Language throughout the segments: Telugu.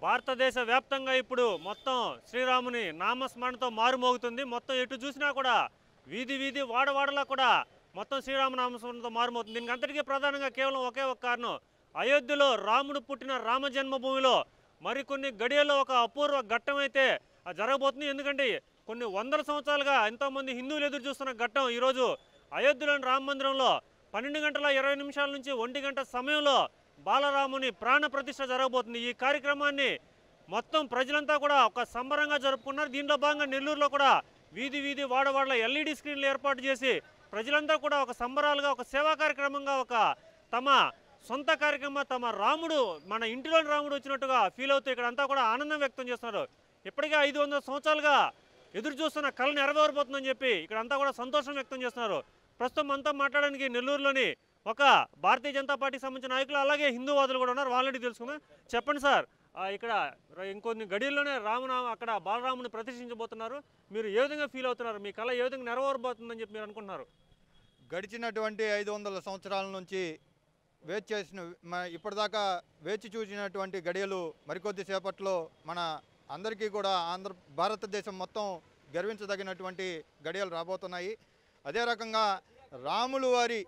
భారతదేశ వ్యాప్తంగా ఇప్పుడు మొత్తం శ్రీరాముని నామస్మరణతో మారుమోగుతుంది మొత్తం ఎటు చూసినా కూడా వీధి వీధి వాడవాడలా కూడా మొత్తం శ్రీరామ నామస్మరణతో మారుమోగుతుంది దీనికి అంతటికీ ప్రధానంగా కేవలం ఒకే ఒక కారణం అయోధ్యలో రాముడు పుట్టిన రామ జన్మభూమిలో మరికొన్ని గడియల్లో ఒక అపూర్వ ఘట్టం అయితే ఆ జరగబోతుంది ఎందుకంటే కొన్ని వందల సంవత్సరాలుగా ఎంతోమంది హిందువులు ఎదురు చూస్తున్న ఘట్టం ఈరోజు అయోధ్యలోని రామ మందిరంలో పన్నెండు గంటల ఇరవై నిమిషాల నుంచి ఒంటి గంట సమయంలో బాలరాముని ప్రాణ ప్రతిష్ఠ జరగబోతుంది ఈ కార్యక్రమాన్ని మొత్తం ప్రజలంతా కూడా ఒక సంబరంగా జరుపుకున్నారు దీంట్లో భాగంగా నెల్లూరులో కూడా వీధి వీధి వాడవాడల ఎల్ఈడి స్క్రీన్లు ఏర్పాటు చేసి ప్రజలంతా కూడా ఒక సంబరాలుగా ఒక సేవా కార్యక్రమంగా ఒక తమ సొంత కార్యక్రమం తమ రాముడు మన ఇంటిలోని రాముడు వచ్చినట్టుగా ఫీల్ అవుతూ ఇక్కడ అంతా కూడా ఆనందం వ్యక్తం చేస్తున్నారు ఇప్పటికే ఐదు వందల సంవత్సరాలుగా ఎదురు చూస్తున్న కళ నెరవేరబోతుందని చెప్పి ఇక్కడ అంతా కూడా సంతోషం వ్యక్తం చేస్తున్నారు ప్రస్తుతం అంతా మాట్లాడడానికి నెల్లూరులోని ఒక భారతీయ జనతా పార్టీకి సంబంధించిన నాయకులు అలాగే హిందూవాదులు కూడా ఉన్నారు వాళ్ళని తెలుసుకుందాం చెప్పండి సార్ ఆ, ఇక్కడ ర- ఇంకొన్ని గడియల్లోనే రామనామ అక్కడ బాలరాముని ప్రతిష్ఠించబోతున్నారు మీరు ఏ విధంగా ఫీల్ అవుతున్నారు మీ కళ ఏ విధంగా నెరవేరబోతుందని చెప్పి మీరు అనుకుంటున్నారు గడిచినటువంటి ఐదు వందల సంవత్సరాల నుంచి వేచి చేసిన మ- ఇప్పటిదాకా వేచి చూసినటువంటి గడియలు మరికొద్ది సేపట్లో మన అందరికీ కూడా ఆంధ్ర భారతదేశం మొత్తం గర్వించదగినటువంటి గడియలు రాబోతున్నాయి అదే రకంగా రాములు వారి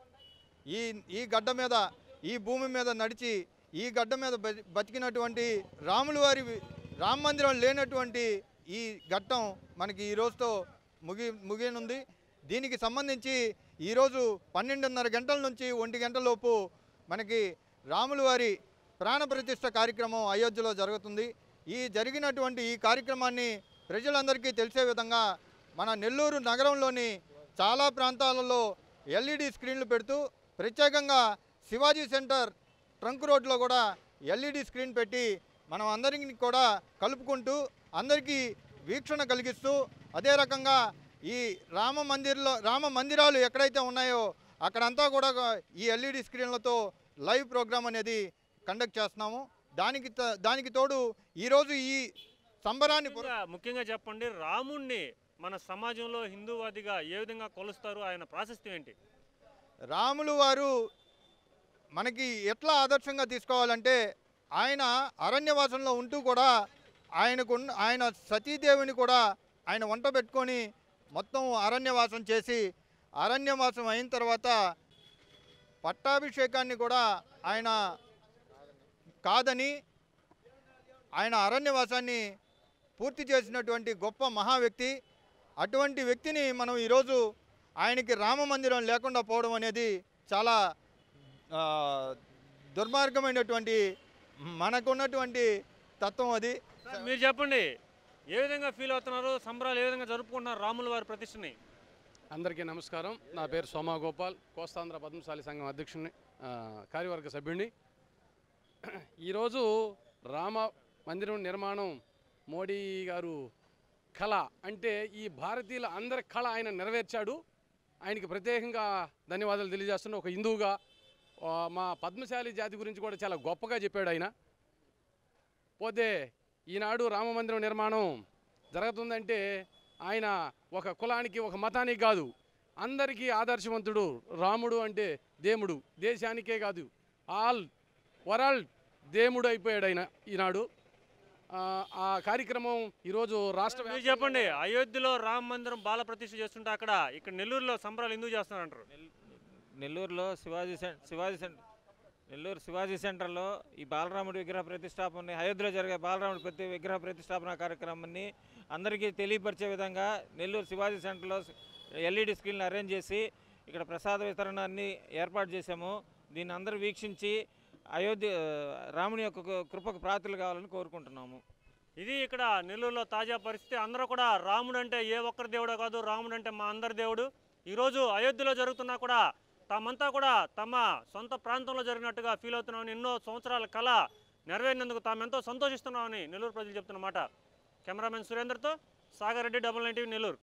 ఈ ఈ గడ్డ మీద ఈ భూమి మీద నడిచి ఈ గడ్డ మీద బతి- బతికినటువంటి రాములు వారి రామ మందిరం లేనటువంటి ఈ ఘట్టం మనకి ఈ రోజుతో ముగి ముగియనుంది దీనికి సంబంధించి ఈరోజు పన్నెండున్నర గంటల నుంచి ఒంటి గంటల లోపు మనకి రాములు వారి ప్రాణ ప్రతిష్ఠ కార్యక్రమం అయోధ్యలో జరుగుతుంది ఈ జరిగినటువంటి ఈ కార్యక్రమాన్ని ప్రజలందరికీ తెలిసే విధంగా మన నెల్లూరు నగరంలోని చాలా ప్రాంతాలలో ఎల్ఈడి స్క్రీన్లు పెడుతూ ప్రత్యేకంగా శివాజీ సెంటర్ ట్రంక్ రోడ్లో కూడా ఎల్ఈడి స్క్రీన్ పెట్టి మనం అందరికీ కూడా కలుపుకుంటూ అందరికీ వీక్షణ కలిగిస్తూ అదే రకంగా ఈ రామ మందిర్లో రామ మందిరాలు ఎక్కడైతే ఉన్నాయో అక్కడంతా కూడా ఈ ఎల్ఈడి స్క్రీన్లతో లైవ్ ప్రోగ్రామ్ అనేది కండక్ట్ చేస్తున్నాము దానికి త- దానికి తోడు ఈరోజు ఈ సంబరాన్ని పుర- ముఖ్యంగా- ముఖ్యంగా చెప్పండి రాముణ్ణి మన సమాజంలో హిందూవాదిగా ఏ విధంగా కొలుస్తారు ఆయన ప్రాశస్త్యం ఏంటి రాములు వారు మనకి ఎట్లా ఆదర్శంగా తీసుకోవాలంటే ఆయన అరణ్యవాసంలో ఉంటూ కూడా ఆయనకు ఉన్న- ఆయన సతీదేవిని కూడా ఆయన వంట పెట్టుకొని మొత్తం అరణ్యవాసం చేసి అరణ్యవాసం అయిన తర్వాత పట్టాభిషేకాన్ని కూడా ఆయన కాదని ఆయన అరణ్యవాసాన్ని పూర్తి చేసినటువంటి గొప్ప మహా వ్యక్తి అటువంటి వ్యక్తిని మనం ఈరోజు ఆయనకి రామ మందిరం లేకుండా పోవడం అనేది చాలా ఆ, దుర్మార్గమైనటువంటి మనకున్నటువంటి తత్వం అది సార్, మీరు చెప్పండి ఏ విధంగా ఫీల్ అవుతున్నారు సంబరాలు ఏ విధంగా జరుపుకుంటున్నారు రాముల వారి ప్రతిష్టని అందరికీ నమస్కారం నా పేరు సోమా గోపాల్ కోస్తాంధ్ర పద్మశాలి సంఘం అధ్యక్షుడిని ఆ, కార్యవర్గ సభ్యుడిని ఈరోజు రామ మందిరం నిర్మాణం మోడీ గారు కళ అంటే ఈ భారతీయుల అందరి కళ ఆయన నెరవేర్చాడు ఆయనకి ప్రత్యేకంగా ధన్యవాదాలు తెలియజేస్తున్నా ఒక హిందువుగా ఆ, మా పద్మశాలి జాతి గురించి కూడా చాలా గొప్పగా చెప్పాడు ఆయన పోతే ఈనాడు రామ మందిరం నిర్మాణం జరుగుతుందంటే ఆయన ఒక కులానికి ఒక మతానికి కాదు అందరికీ ఆదర్శవంతుడు రాముడు అంటే దేవుడు దేశానికే కాదు ఆల్ వరల్డ్ దేవుడు అయిపోయాడు ఆయన ఈనాడు ఆ, ఆ కార్యక్రమం ఈరోజు రాష్ట్ర మీరు చెప్పండి అయోధ్యలో రామ మందిరం బాల ప్రతిష్ఠ చేస్తుంటే అక్కడ ఇక్కడ నెల్లూరులో సంబరాలు ఎందుకు చేస్తున్నారంటారు నెల్లూరులో శివాజీ సెం శివాజీ సెంటర్ నెల్లూరు శివాజీ సెంటర్లో ఈ బాలరాముడి విగ్రహ ప్రతిష్టాపన అయోధ్యలో జరిగే బాలరాముడి ప్రతి విగ్రహ ప్రతిష్టాపన కార్యక్రమాన్ని అందరికీ తెలియపరిచే విధంగా నెల్లూరు శివాజీ సెంటర్లో ఎల్ఈడి స్క్రీన్లు అరేంజ్ చేసి ఇక్కడ ప్రసాద వితరణాన్ని ఏర్పాటు చేశాము దీన్ని అందరూ వీక్షించి అయోధ్య రాముని యొక్క కృ- కృపకు ప్రాతులు కావాలని కోరుకుంటున్నాము ఇది ఇక్కడ నెల్లూరులో తాజా పరిస్థితి అందరూ కూడా రాముడు అంటే ఏ ఒక్కరి దేవుడో కాదు రాముడు అంటే మా అందరి దేవుడు ఈరోజు అయోధ్యలో జరుగుతున్నా కూడా తామంతా కూడా తమ సొంత ప్రాంతంలో జరిగినట్టుగా ఫీల్ అవుతున్నామని ఎన్నో సంవత్సరాల కళ నెరవేరినందుకు తాము ఎంతో సంతోషిస్తున్నామని నెల్లూరు ప్రజలు చెప్తున్నమాట కెమెరామెన్ సురేందర్తో Sagar Reddy double nine TV Nellore